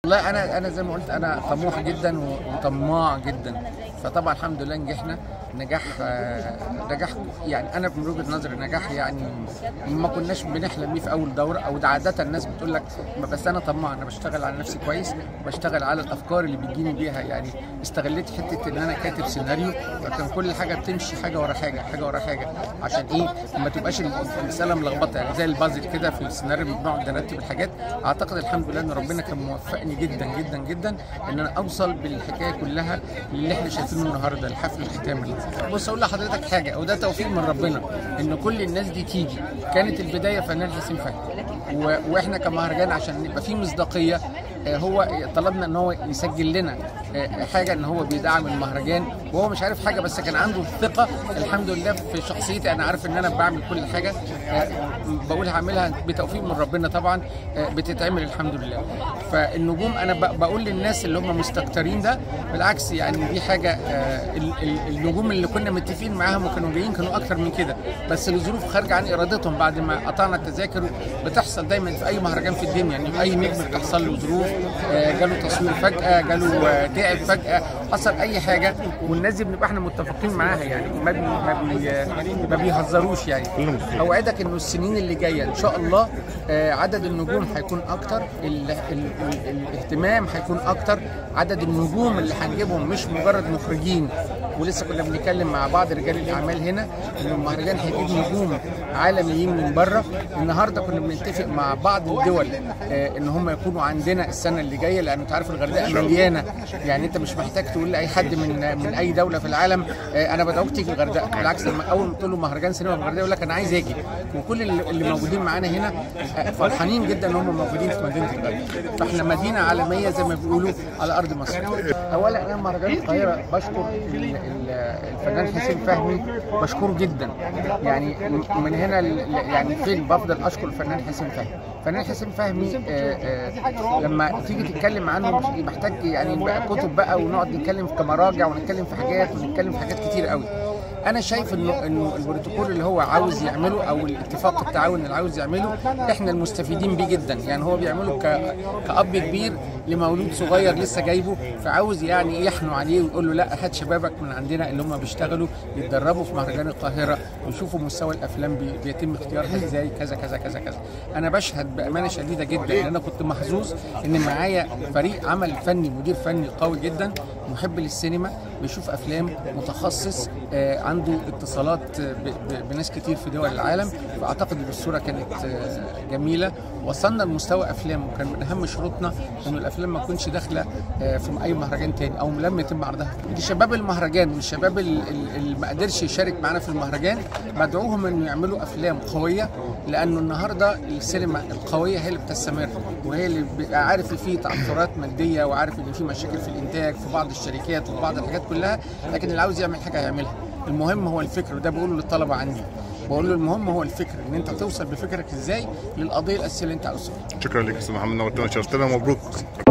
والله انا انا زي ما قلت انا طموح جدا وطماع جدا فطبعا الحمد لله نجحنا نجاح آه، نجاح يعني انا من وجهه نظري نجاح يعني ما كناش بنحلم بيه في اول دوره او ده عاده الناس بتقول لك بس انا طماع انا بشتغل على نفسي كويس وبشتغل على الافكار اللي بتجيني بيها يعني استغليت حته ان انا كاتب سيناريو فكان كل حاجه بتمشي حاجه ورا حاجه حاجه ورا حاجه عشان ايه ما تبقاش المساله ملخبطه يعني زي البازل كده في السيناريو بنقعد نرتب الحاجات اعتقد الحمد لله ان ربنا كان موفقني جدا جدا جدا ان انا اوصل بالحكايه كلها اللي احنا شايفينه النهارده الحفل الختامي بص اقول لحضرتك حاجه وده توفيق من ربنا ان كل الناس دي تيجي كانت البدايه فنان حسين فهمي و- واحنا كمهرجان عشان يبقى فيه مصداقيه آه، هو طلبنا ان هو يسجل لنا آه، حاجه ان هو بيدعم المهرجان وهو مش عارف حاجه بس كان عنده الثقه الحمد لله في شخصيتي انا عارف ان انا بعمل كل حاجه آه، بقول هعملها بتوفيق من ربنا طبعا آه، بتتعمل الحمد لله فالنجوم انا ب- بقول للناس اللي هم مستكترين ده بالعكس يعني دي حاجه آه، ال- ال- النجوم اللي كنا متفقين معاهم وكانوا جايين كانوا اكتر من كده بس لظروف خارجه عن ارادتهم بعد ما قطعنا التذاكر بتحصل دايما في اي مهرجان في الدنيا يعني اي نجم بتحصل له ظروف آه، جاله تصوير فجاه جاله آه، تعب فجاه حصل اي حاجه والناس دي بنبقى احنا متفقين معاها يعني ما بي ما, بي ما بيهزروش يعني اوعدك انه السنين اللي جايه ان شاء الله آه، عدد النجوم هيكون اكتر ال ال ال الاهتمام هيكون اكتر عدد النجوم اللي هنجيبهم مش مجرد مخرجين ولسه كنا بنتكلم مع بعض رجال الاعمال هنا ان المهرجان هيجيب نجوم عالميين من بره النهارده كنا بنتفق مع بعض الدول آه، ان هم يكونوا عندنا السنه اللي جايه لان انت عارف الغردقه مليانه يعني انت مش محتاج تقول لاي حد من من اي دوله في العالم آه، انا بدعوك تيجي الغردقه بالعكس لما اول ما تقول له مهرجان سينما في الغردقه يقول لك انا عايز اجي وكل اللي اللي موجودين معانا هنا آه، فرحانين جدا ان هم موجودين في مدينه الغردقه فاحنا مدينه عالميه زي ما بيقولوا على ارض مصر اولا انا مهرجان القاهره بشكر ال- ال- الفنان حسين فهمي بشكره جدا يعني من هنا ل- يعني فين بفضل اشكر الفنان حسين فهمي الفنان حسين فهمي آه، آه، لما تيجي تتكلم عنه مش محتاج يعني بقى كتب بقى ونقعد نتكلم في كمراجع ونتكلم في حاجات ونتكلم في حاجات كتير قوي انا شايف انه انه البروتوكول اللي هو عاوز يعمله او الاتفاق التعاون اللي عاوز يعمله احنا المستفيدين بيه جدا يعني هو بيعمله ك... كاب كبير لمولود صغير لسه جايبه فعاوز يعني يحنوا عليه ويقول له لا هات شبابك من عندنا اللي هم بيشتغلوا يتدربوا في مهرجان القاهره ويشوفوا مستوى الافلام بي... بيتم اختيارها ازاي كذا كذا كذا كذا انا بشهد بامانه شديده جدا لان انا كنت محظوظ ان معايا فريق عمل فني مدير فني قوي جدا محب للسينما بيشوف افلام متخصص آه، عنده اتصالات آه، ب- ب- بناس كتير في دول العالم فاعتقد ان الصوره كانت آه، جميله وصلنا لمستوى افلام وكان من اهم شروطنا انه الافلام ما تكونش داخله آه، في اي مهرجان تاني او لم يتم عرضها لشباب المهرجان والشباب ال- ال- اللي ما قدرش يشارك معانا في المهرجان بدعوهم انه يعملوا افلام قويه لانه النهارده السينما القويه هي اللي بتستمر وهي اللي بيبقى عارف ان في تعثرات ماديه وعارف ان في مشاكل في الانتاج في بعض الشركات وفي بعض الحاجات كلها لكن اللي عاوز يعمل حاجه هيعملها المهم هو الفكر وده بقوله للطلبه عندي بقول له المهم هو الفكر ان انت توصل بفكرك ازاي للقضيه الاساسيه اللي انت عاوز توصل شكرا لك استاذ محمد نورتنا شرفتنا مبروك